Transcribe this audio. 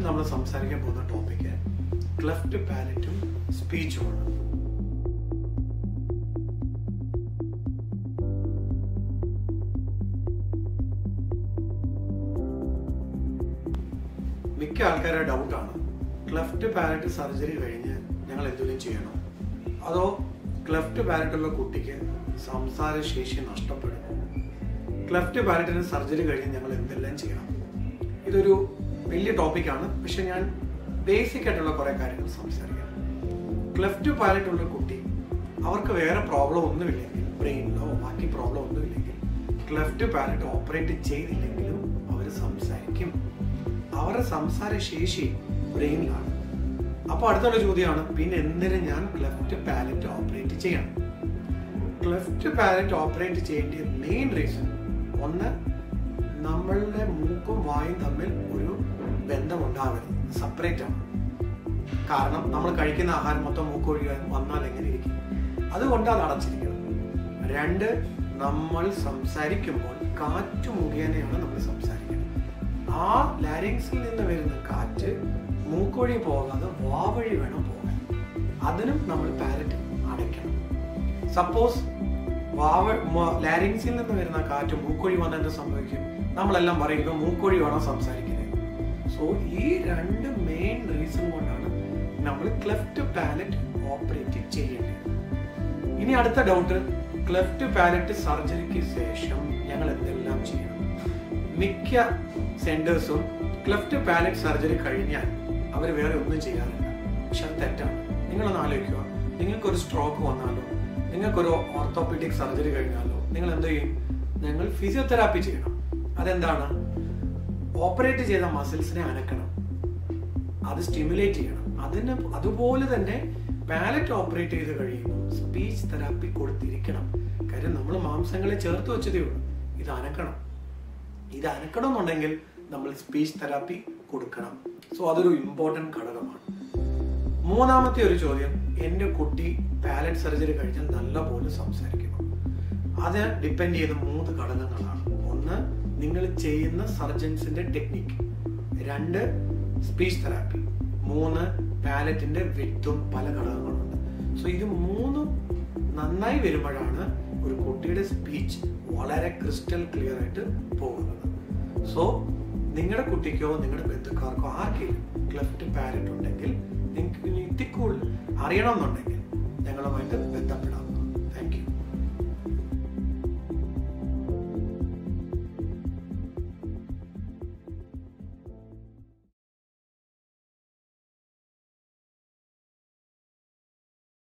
നമ്മൾ സംസാരിക്കാൻ പോകുന്ന ടോപ്പിക്ക് ക്ലെഫ്റ്റ് പാലറ്റും സ്പീച്ചുമാണ് മിക്ക ആൾക്കാരുടെ ഡൗട്ടാണ് ക്ലെഫ്റ്റ് പാലറ്റ് സർജറി കഴിഞ്ഞ് ഞങ്ങൾ എന്തെങ്കിലും ചെയ്യണോ അതോ ക്ലെഫ്റ്റ് പാലറ്റുള്ള കുട്ടിക്ക് സംസാരശേഷി നഷ്ടപ്പെടുമോ ക്ലെഫ്റ്റ് പാലറ്റിന് സർജറി കഴിഞ്ഞ് ഞങ്ങൾ എന്തെല്ലാം ചെയ്യണം ഇതൊരു വലിയ ടോപ്പിക്കാണ് പക്ഷെ ഞാൻ ബേസിക് ആയിട്ടുള്ള കുറെ കാര്യങ്ങൾ സംസാരിക്കാം ക്ലെഫ്റ്റ് പാലറ്റ് ഉള്ള കുട്ടി അവർക്ക് വേറെ പ്രോബ്ലം ഒന്നുമില്ലെങ്കിൽ ബ്രെയിനിലോ ബാക്കി പ്രോബ്ലം ഒന്നുമില്ലെങ്കിൽ ക്ലെഫ്റ്റ് പാലറ്റ് ഓപ്പറേറ്റ് ചെയ്തില്ലെങ്കിലും അവർ സംസാരിക്കും അവരുടെ സംസാര ശേഷി ബ്രെയിനിലാണ് അപ്പോൾ അടുത്തുള്ള ചോദ്യമാണ് പിന്നെ എന്തിനു ഞാൻ ക്ലെഫ്റ്റ് പാലറ്റ് ഓപ്പറേറ്റ് ചെയ്യണം ക്ലെഫ്റ്റ് പാലറ്റ് ഓപ്പറേറ്റ് ചെയ്യേണ്ട മെയിൻ റീസൺ ഒന്ന് നമ്മളുടെ മൂക്കും വായും തമ്മിൽ ഒരു ബന്ധം ഉണ്ടാകരുത് സെപ്പറേറ്റ് ആണ് കാരണം നമ്മൾ കഴിക്കുന്ന ആഹാരം മൊത്തം മൂക്ക് വഴി വന്നാൽ എങ്ങനെ ഇരിക്കും അതുകൊണ്ട് അത് അടച്ചിരിക്കണം രണ്ട് നമ്മൾ സംസാരിക്കുമ്പോൾ കാറ്റ് മുഖേനയാണ് നമ്മൾ സംസാരിക്കുന്നത് ആ ലാരിങ്സിൽ നിന്ന് വരുന്ന കാറ്റ് മൂക്കുവഴി പോകാതെ വാ വഴി വേണം പോകാൻ അതിനും നമ്മൾ പാലറ്റ് അടയ്ക്കണം സപ്പോസ് വാവ ലാരിങ്സിൽ നിന്ന് വരുന്ന കാറ്റ് മൂക്കൊഴി വന്ന എന്ത് സംഭവിക്കും നമ്മളെല്ലാം പറയുക മൂക്കൊഴി വേണം സംസാരിക്കുന്നത് സോ ഈ രണ്ട് മെയിൻ റീസൺ കൊണ്ടാണ് നമ്മൾ ക്ലെഫ്റ്റ് പാലറ്റ് ഓപ്പറേറ്റ് ചെയ്യേണ്ടത് ഇനി അടുത്ത ഡൗട്ട് ക്ലെഫ്റ്റ് പാലറ്റ് സർജറിക്ക് ശേഷം ഞങ്ങൾ എന്തെല്ലാം ചെയ്യണം മിക്ക സെന്റേഴ്സും ക്ലെഫ്റ്റ് പാലറ്റ് സർജറി കഴിഞ്ഞാൽ അവർ വേറെ ഒന്നും ചെയ്യാറില്ല പക്ഷെ അത് തെറ്റാണ് നിങ്ങളൊന്ന് ആലോചിക്കുക നിങ്ങൾക്കൊരു സ്ട്രോക്ക് വന്നാലോ നിങ്ങൾക്കൊരു ഓർത്തോപീഡിക് സർജറി കഴിഞ്ഞാലോ നിങ്ങൾ എന്ത് ചെയ്യും നിങ്ങൾ ഫിസിയോതെറാപ്പി ചെയ്യണം അതെന്താണ് ഓപ്പറേറ്റ് ചെയ്ത മസിൽസിനെ അനക്കണം അത് സ്റ്റിമുലേറ്റ് ചെയ്യണം അതിന് അതുപോലെ തന്നെ പാലറ്റ് ഓപ്പറേറ്റ് ചെയ്ത് കഴിയുമ്പോൾ സ്പീച്ച് തെറാപ്പി കൊടുത്തിരിക്കണം കാര്യം നമ്മൾ മാംസങ്ങളെ ചേർത്ത് വെച്ചതേ ഉള്ളൂ ഇത് അനക്കണം ഇത് അനക്കണം എന്നുണ്ടെങ്കിൽ നമ്മൾ സ്പീച്ച് തെറാപ്പി കൊടുക്കണം സോ അതൊരു ഇമ്പോർട്ടൻറ്റ് ഘടകമാണ് മൂന്നാമത്തെ ഒരു ചോദ്യം എൻ്റെ കുട്ടി പാലറ്റ് സർജറി കഴിഞ്ഞാൽ നല്ലപോലെ സംസാരിക്കണം അത് ഡിപ്പെൻഡ് ചെയ്ത മൂന്ന് ഘടകങ്ങളാണ് ഒന്ന് നിങ്ങൾ ചെയ്യുന്ന സർജൻസിന്റെ ടെക്നിക്ക് രണ്ട് സ്പീച്ച് തെറാപ്പി മൂന്ന് പാലറ്റിന്റെ വിത്തും പല ഘടകങ്ങളുണ്ട് സോ ഇത് മൂന്നും നന്നായി വരുമ്പോഴാണ് ഒരു കുട്ടിയുടെ സ്പീച്ച് വളരെ ക്രിസ്റ്റൽ ക്ലിയർ ആയിട്ട് പോകുന്നത് സോ നിങ്ങളുടെ കുട്ടിക്കോ നിങ്ങളുടെ ബന്ധുക്കാർക്കോ ആർക്കെങ്കിലും ക്ലെഫ്റ്റ് പാലറ്റ് ഉണ്ടെങ്കിൽ നിങ്ങൾക്ക് ഇനി ഇത്തിക്കൂടുതൽ അറിയണമെന്നുണ്ടെങ്കിൽ ഞങ്ങളുമായിട്ട് ബന്ധപ്പെടാം